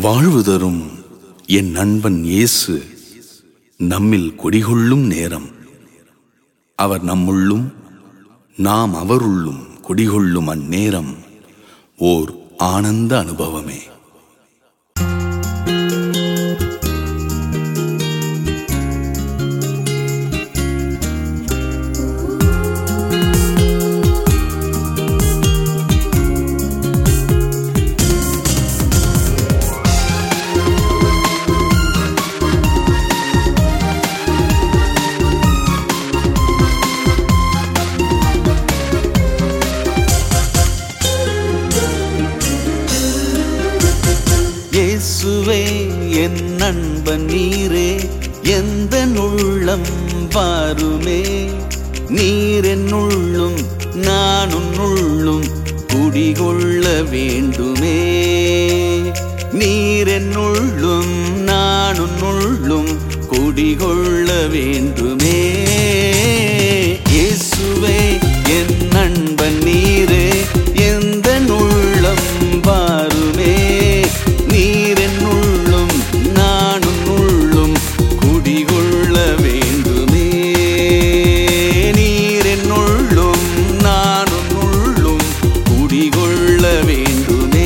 வாழ்வு தரும் என் நண்பன் இயேசு நம்மில் குடிகொள்ளும் நேரம் அவர் நம்முள்ளும் நாம் அவருள்ளும் குடிகொள்ளும் அந்நேரம் ஓர் ஆனந்த அனுபவமே இயேசுவே என் நண்பன் நீரே எந்த உள்ளம் வாருமே நீர் என்னுள்ளும் நான் உன்னுள்ளும் குடிகொள்ள வேண்டுமே நீர் என்னுள்ளும் நான் உன்னுள்ளும் குடிகொள்ள வேண்டுமே இயேசுவே என் நண்பன் நீரே எந்த உள்ளம் வாருமே நீர் என்னுள்ளும் நான் உன்னுள்ளும் குடிகொள்ள வேண்டுமே நீர் என்னுள்ளும் நான் உன்னுள்ளும் குடிகொள்ள வேண்டுமே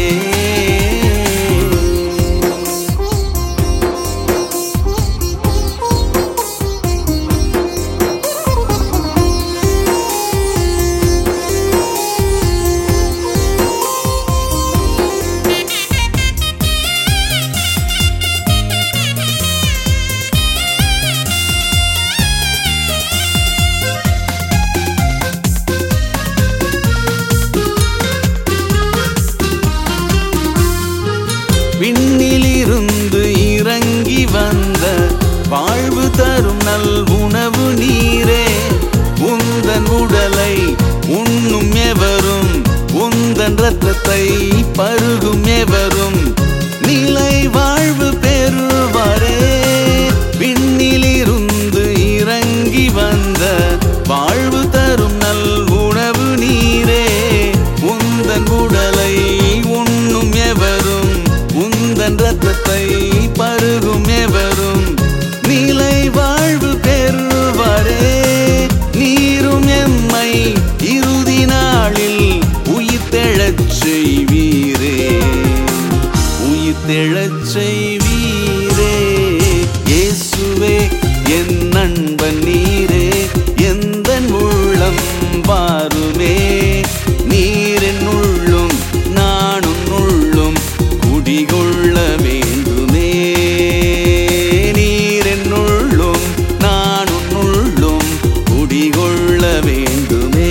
விண்ணிலிருந்து இறங்கி வந்த வாழ்வு தரும் நல் உணவு நீரே உந்தன் உடலை உண்ணும் எவரும் உந்தன் ரத்தத்தை பருகும் எவரும் நிலை வாழ்வு பெறுவாரே விண்ணிலிருந்து இறங்கி வந்த வாழ்வு தரும் நல் உணவு நீரே உந்தன் உடலை உண்ணும் எவரும் உந்தன் ரத்தத்தை பருகும் எவரும் நிலை வாழ்வு பெறுவாரே நீரும் எம்மை இறுதி நாளில் உயிர் தெழச் செய்வீரே உயிர் தெழச் செய்வீரே இயேசுவே என் நண்பன் நீரே எந்த உள்ளம் வாருமே நீர் என்னுள்ளும் நான் உன்னுள்ளும் குடிகொள்ள வேண்டுமே நீர் என்னுள்ளும் நான் உன்னுள்ளும் குடிகொள்ள வேண்டுமே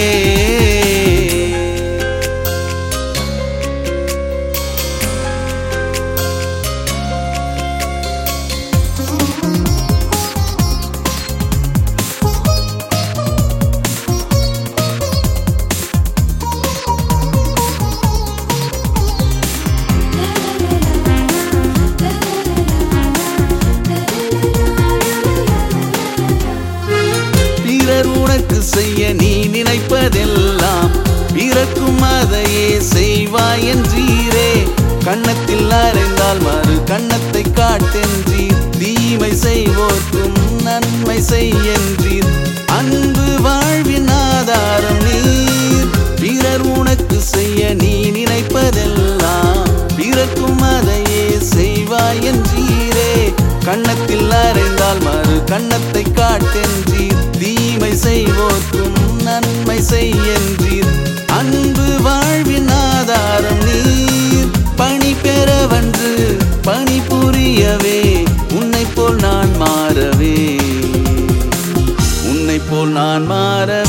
பிறர் உனக்கு செய்ய நீ நினைப்பதெல்லாம் பிறக்கும் அதையே செய்வாய் என்றீரே கன்னத்தில் அறைந்தால் மறு கன்னத்தை காட்டென்றீர் தீமை செய்வோர்க்கும் நன்மை செய்யன்றீர் அன்பு வாழ்வின் ஆதாரம் நீர் பிறர் உனக்கு செய்ய நீ நினைப்பதெல்லாம் பிறக்கும் அதையே செய்வாய் என்றீரே கன்னத்தில் அறைந்தால் மறு கன்னத்தை காட்டென்றீர் தீமை செய்வோர்க்கும் நன்மை செய்யன்றீர் அன்பு வாழ்வின் ஆதாரம் நீர் பணி பெறவன்று பணி புரியவே உன்னை போல் நான் மாறவே உன்னை போல் நான் மாறவே